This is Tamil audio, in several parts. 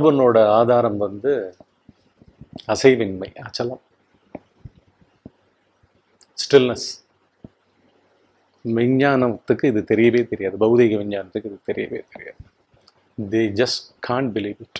உணர்வினோட ஆதாரம் வந்து அசைவின்மை அச்சலம் ஸ்டில்னஸ் விஞ்ஞானத்துக்கு இது தெரியவே தெரியாது பௌதிக விஞ்ஞானத்துக்கு இது தெரியவே தெரியாது they just can't believe it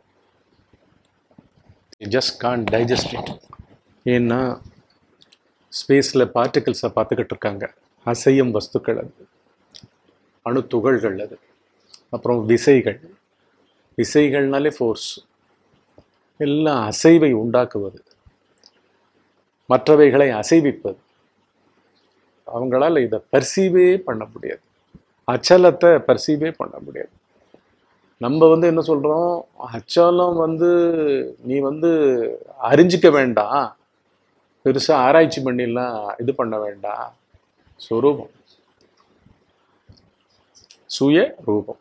just can't digest it ஏன்னா ஸ்பேஸில் பார்ட்டிகிள்ஸை பார்த்துக்கிட்டு இருக்காங்க அசையும் வஸ்துக்கள் அது அணு துகள்கள் அது அப்புறம் விசைகள் விசைகள்னாலே ஃபோர்ஸ் எல்லாம் அசைவை உண்டாக்குவது மற்றவைகளை அசைவிப்பது அவங்களால இதை பர்சீவே பண்ண முடியாது அச்சலத்தை பர்சீவே பண்ண முடியாது நம்ம வந்து என்ன சொல்றோம் அச்சலம் வந்து நீ வந்து அறிஞ்சிக்க வேண்டாம் பெருசா ஆராய்ச்சி பண்ணிலாம் இது பண்ண வேண்டாம் சுரூபம் சுய ரூபம்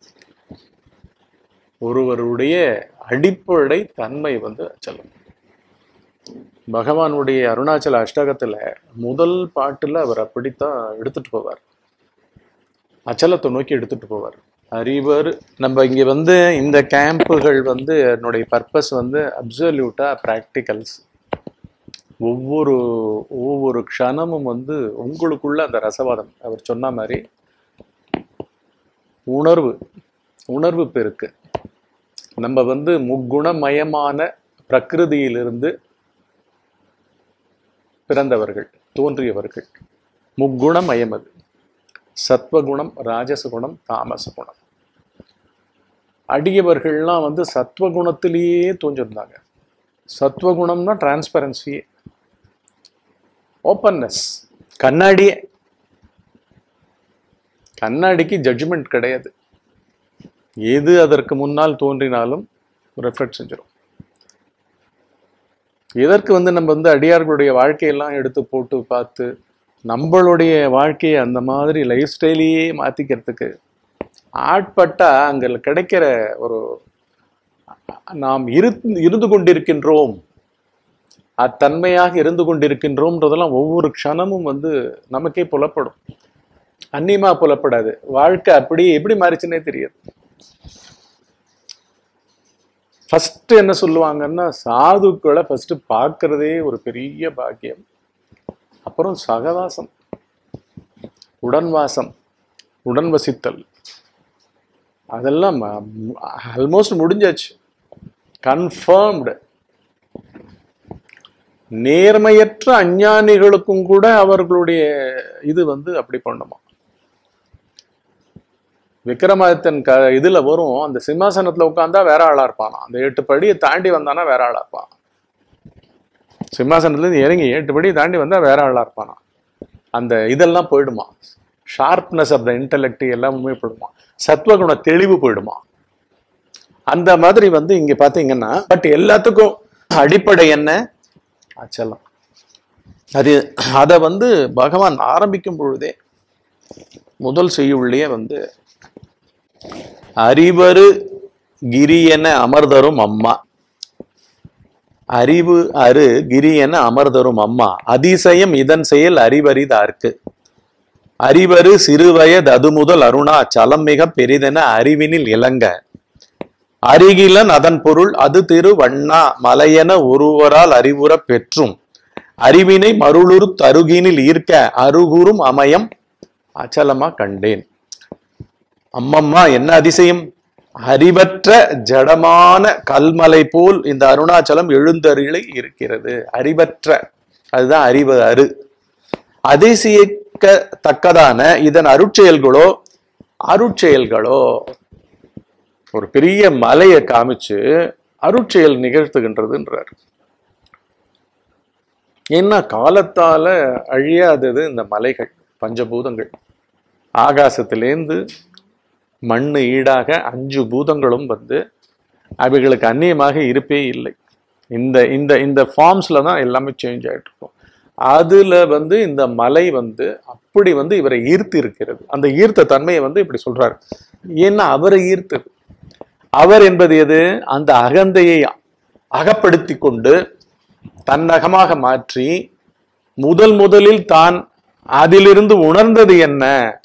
ஒருவருடைய அடிப்படை தன்மை வந்து அச்சலம் பகவானுடைய அருணாச்சல அஷ்டகத்துல முதல் பாட்டுல அவர் அப்படித்தான் எடுத்துட்டு போவார் அச்சலத்தை நோக்கி எடுத்துட்டு போவார் அறிவர் நம்ம இங்க வந்து இந்த கேம்புகள் வந்து என்னுடைய பர்பஸ் வந்து அப்சல்யூட்டா ப்ராக்டிகல்ஸ் ஒவ்வொரு ஒவ்வொரு க்ஷணமும் வந்து உங்களுக்குள்ள அந்த ரசவாதம் அவர் சொன்ன மாதிரி உணர்வு உணர்வு பெருக்கு நம்ம வந்து முக்குணமயமான பிரகிருதியிலிருந்து பிறந்தவர்கள் தோன்றியவர்கள் முக்குணமயம் அது சத்வகுணம் ராஜசகுணம் தாமச குணம் அடியவர்கள்லாம் வந்து சத்வகுணத்திலேயே தோன்றிருந்தாங்க சத்வகுணம்னா டிரான்ஸ்பரன்சி ஓப்பன்னஸ் கண்ணாடியே கண்ணாடிக்கு ஜட்ஜ்மெண்ட் கிடையாது எது அதற்கு முன்னால் தோன்றினாலும் ரெஃப்ளெக்ட் செஞ்சிடும் எதற்கு வந்து நம்ம வந்து அடியார்களுடைய வாழ்க்கையெல்லாம் எடுத்து போட்டு பார்த்து நம்மளுடைய வாழ்க்கையை அந்த மாதிரி லைஃப் ஸ்டைலையே மாத்திக்கிறதுக்கு ஆட்பட்டா அங்க கிடைக்கிற ஒரு நாம் இரு இருந்து கொண்டிருக்கின்றோம் அத்தன்மையாக இருந்து கொண்டிருக்கின்றோம்ன்றதெல்லாம் ஒவ்வொரு க்ஷணமும் வந்து நமக்கே புலப்படும் அந்நியமா புலப்படாது வாழ்க்கை அப்படியே எப்படி மாறிச்சுன்னே தெரியாது ஃபர்ஸ்ட் என்ன சொல்லுவாங்கன்னா சாதுக்களை ஃபர்ஸ்ட் பார்க்கறதே ஒரு பெரிய பாக்கியம் அப்புறம் சகவாசம் உடன்வாசம் உடன் வசித்தல் அதெல்லாம் ஆல்மோஸ்ட் முடிஞ்சாச்சு கன்ஃபர்ம்டு நேர்மையற்ற அஞ்ஞானிகளுக்கும் கூட அவர்களுடைய இது வந்து அப்படி பண்ணுமா விக்ரமாதித்தன் க இதுல வரும் அந்த சிம்மாசனத்துல உட்காந்தா வேற ஆளா இருப்பானா அந்த எட்டு படியை தாண்டி வந்தானா வேற ஆளா இருப்பான் சிம்மாசனத்துல இருந்து இறங்கி எட்டு படி தாண்டி வந்தா வேற ஆளா இருப்பானா அந்த இதெல்லாம் போயிடுமா ஷார்ப்னஸ் ஆஃப் த இன்டலெக்ட் எல்லாமே போயிடுமா சத்வகுண தெளிவு போயிடுமா அந்த மாதிரி வந்து இங்க பாத்தீங்கன்னா பட் எல்லாத்துக்கும் அடிப்படை என்ன அச்சலம் அது அதை வந்து பகவான் ஆரம்பிக்கும் பொழுதே முதல் செய்யுள்ளே வந்து அறிவரு கிரியென அமர்தரும் அம்மா அறிவு அரு கிரியென அமர்தரும் அம்மா அதிசயம் இதன் செயல் அறிவரிதார்க்கு அறிவரு சிறுவயது அது முதல் அருணா சலம் மிக பெரிதென அறிவினில் இளங்க அருகிலன் அதன் பொருள் அது திரு வண்ணா மலையென ஒருவரால் அறிவுறப் பெற்றும் அறிவினை மருளுரு தருகினில் ஈர்க்க அருகுறும் அமயம் அச்சலமா கண்டேன் அம்மம்மா என்ன அதிசயம் அறிவற்ற ஜடமான கல்மலை போல் இந்த அருணாச்சலம் எழுந்தருளை இருக்கிறது அறிவற்ற அதுதான் அறிவு அரு அதிசயிக்கத்தக்கதான இதன் அருட்செயல்களோ அருட்செயல்களோ ஒரு பெரிய மலையை காமிச்சு அருட்செயல் நிகழ்த்துகின்றதுன்றார் ஏன்னா காலத்தால அழியாதது இந்த மலைகள் பஞ்சபூதங்கள் ஆகாசத்திலேந்து மண்ணு ஈடாக அஞ்சு பூதங்களும் வந்து அவைகளுக்கு அந்நியமாக இருப்பே இல்லை இந்த இந்த இந்த ஃபார்ம்ஸ்ல தான் எல்லாமே சேஞ்ச் ஆயிட்டு இருக்கும் அதுல வந்து இந்த மலை வந்து அப்படி வந்து இவரை ஈர்த்து இருக்கிறது அந்த ஈர்த்த தன்மையை வந்து இப்படி சொல்றாரு ஏன்னா அவரை ஈர்த்தது அவர் என்பது எது அந்த அகந்தையை அகப்படுத்தி கொண்டு தன்னகமாக மாற்றி முதல் முதலில் தான் அதிலிருந்து உணர்ந்தது என்ன